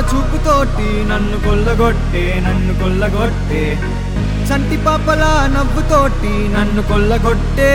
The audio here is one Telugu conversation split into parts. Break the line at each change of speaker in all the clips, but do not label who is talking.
చూపుతోటి నన్ను కొల్లగొట్టే నన్ను కొల్లగొట్టే చంటి పాపల నవ్వుతోటి నన్ను కొల్లగొట్టే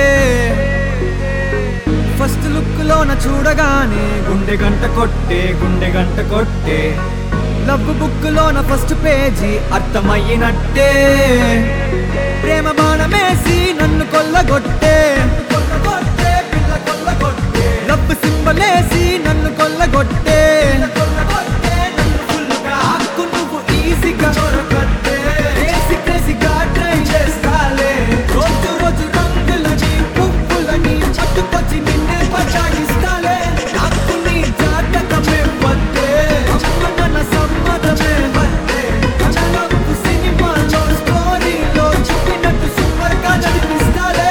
ఫస్ట్ లుక్ లోన చూడగానే గుండె గంట కొట్టే గుండె గంట కొట్టే లవ్ బుక్ లోన ఫస్ట్ పేజీ అర్థమయ్యినట్టే ప్రేమ బాణమేసి నన్ను కొల్లగొట్టే కొల్లగొట్టే, పిల్ల కొల్లగొట్టే. లవ్ సింబలేసి నన్ను కొల్లగొట్టే కొల్లగొట్టే, నన్ను ఫుల్లుగా హక్కు నువ్వు ఈజీగా దొరకట్టే. క్రేజీ క్రేజీగా ట్రై చేస్తాలే. రోజు రోజు రంగులని, పువ్వులని పట్టుకొచ్చి నిన్నే పచాగిస్తాలే. నాకు నీ జాతకమే వద్దే. అమ్మ నాన్న సమ్మతమే వద్దే. మన లవ్ సినిమాలో స్టోరీలో చెప్పినట్టు సూపర్ గా నడిపిస్తాలే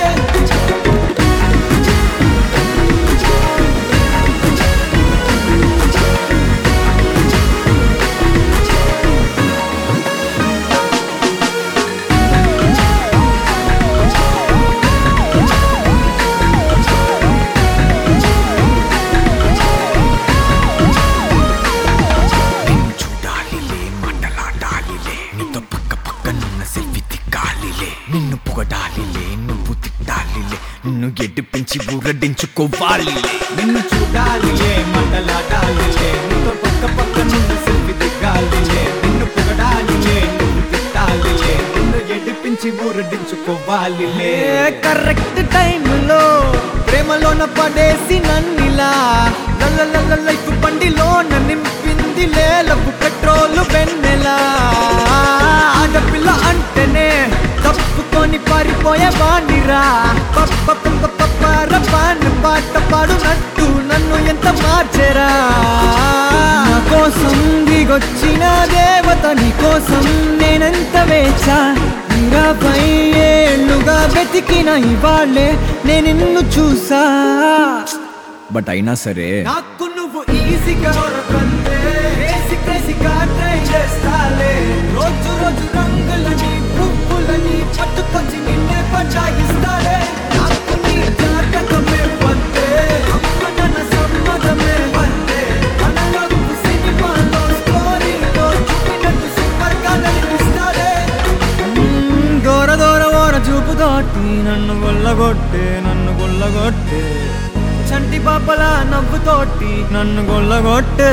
నిన్ను చూడాలిలే మాటలాడాలిలే నీతో పక్క పక్కనున్న సెల్ఫీ తిక్కాలిలే నిన్ను పొగడాలిలే నువ్వు తిట్టాలిలే నిన్ను ఎడ్డిపించి ఊరడించుకోవాలిలే
నిన్ను చూడాలిలే మంటలాడాలిలే నీతో పక్క పక్క నుండి సెల్ఫీ దిగాలిలే నిన్ను పొగడాలిలే నువ్వు తిట్టాలిలే నిన్ను ఎడిపించి ఊరడించుకోవాలిలే కరెక్ట్ టైంలో ప్రేమలోన పడేసి నన్నిలా లల్ల లైఫ్ బండిలో నింపిందిలే లవ్ పెట్రోల్ వెన్నెలా ఆడపిల్ల అంటేనే తప్పుకొని పారిపోయే వాణిరా పప్ప పప్ప పప్పర పాన్ పాట పాడునట్టు నన్ను ఎంత మార్చెరా నా కోసం దిగొచ్చిన దేవత నీ కోసం నేనెంత వేచా ఇరవై ఏళ్ళుగా వెతికిన ఇవాళ్ళే నేను నిన్ను చూసా
బట్ అయినా సరే
నాకు నువ్వు ఈజీగా దొరకందే క్రేజీ క్రేజీగా ట్రై చేస్తాలే రోజు రోజు రంగులని పువ్వులని పట్టుకొచ్చి నిన్నే పచాగిస్తాలే నాకు నీ జాతకమే వద్దే అమ్మ నాన్న సమ్మతమే వద్దే మన లవ్ సినిమాలో స్టోరీలో చూపినట్టు సూపర్ గా నడిపిస్తాలే దూర దూర ఓర చూపుతోటి నన్ను గొల్లగొట్టే నన్ను గొల్లగొట్టే చంటి పాపల నవ్వుతోటి నన్ను గొల్లగొట్టే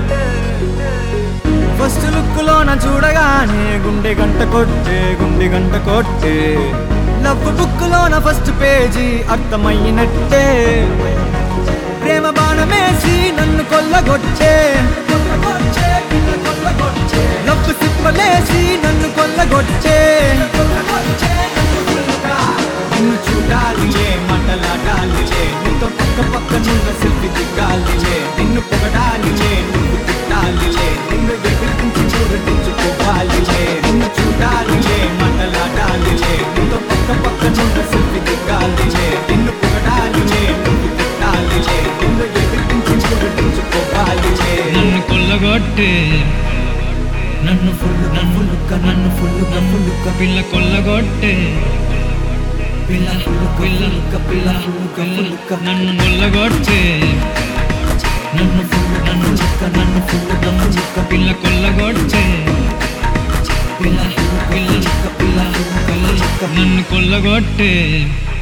ఫస్ట్ లుక్ లోన చూడగానే గుండె గంట కొట్టే గుండె గంట కొట్టే లవ్ బుక్ లోన ఫస్ట్ పేజీ అర్థమయ్యినట్టే ప్రేమ బాణమేసి నన్ను కొల్లగొట్టే కొల్లగొట్టే, పిల్ల కొల్లగొట్టే. లవ్ సిప్పలేసి నన్ను కొల్లగొట్టే కొల్లగొట్టే, నన్ను ఫుల్లుగా. నిన్ను చూడాలిలే మాటలాడాలిలే నీతో పక్క పక్క నున్న సెల్ఫీ దిగాలిలే నిన్ను పొగడాలిలే నువ్వు తిట్టాలిలే నిన్ను ఎగిరించి చూరటించుకోవాలిలే నిన్ను చూడాలిలే మాటలాడాలిలే నీతో పక్క పక్క నున్న సెల్ఫీ దిగాలిలే నిన్ను పొగడాలిలే నువ్వు తిట్టాలిలే నిన్ను ఎగిరించి చూరటించుకోవాలిలే
నన్ను కొల్లగొట్టే
నన్ను ఫుల్ ఫుల్లుక్క నన్ను ఫుల్లుగా ఫుల్లుక్క
పిల్ల కొల్లగొట్టే
పిల్ల ఫుల్లుక్క ఫుల్లుక్క పిల్ల ఫుల్లుక్క ఫుల్లుక్క
నన్ను కొల్లగొట్టే
నన్ను ఫుల్ నన్ను లుక్క నన్ను ఫుల్లుగా ఫుల్లుక్క
పిల్ల కొల్లగొట్టే
పిల్ల ఫుల్లుక్క పిల్ల ఫుల్లుక్క
నన్ను కొల్లగొట్టే